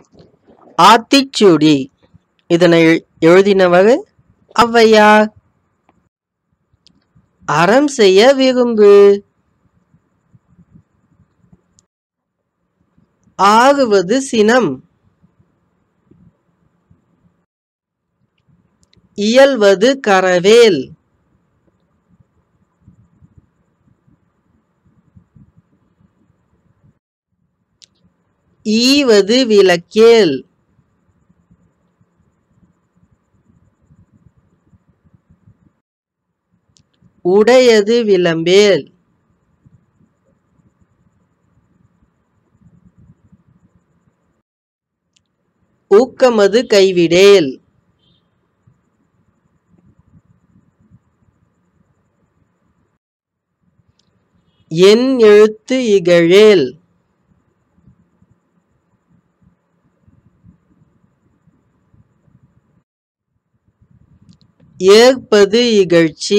ஆத்திச்சூடி இதனை எழு- எழுதினவர் ஔவையார் அறம் செய்ய விரும்பு ஆகுவது சினம் இயல்வது கரவேல் ஈவது விளக்கேல் உடையது விளம்பேல் ஊக்கமது கைவிடேல் என் எழுத்து இகழேல் ஏற்பது இகழ்ச்சி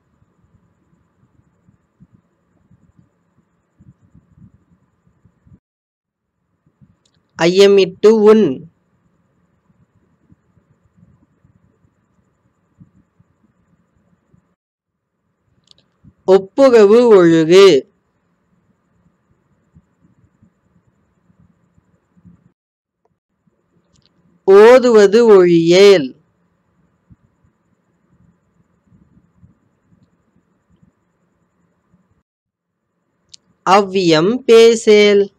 ஐயமிட்டு உன் ஒப்புரவு ஒழுகு ஓதுவது ஒழியேல் அவ்வியம் பேசேல்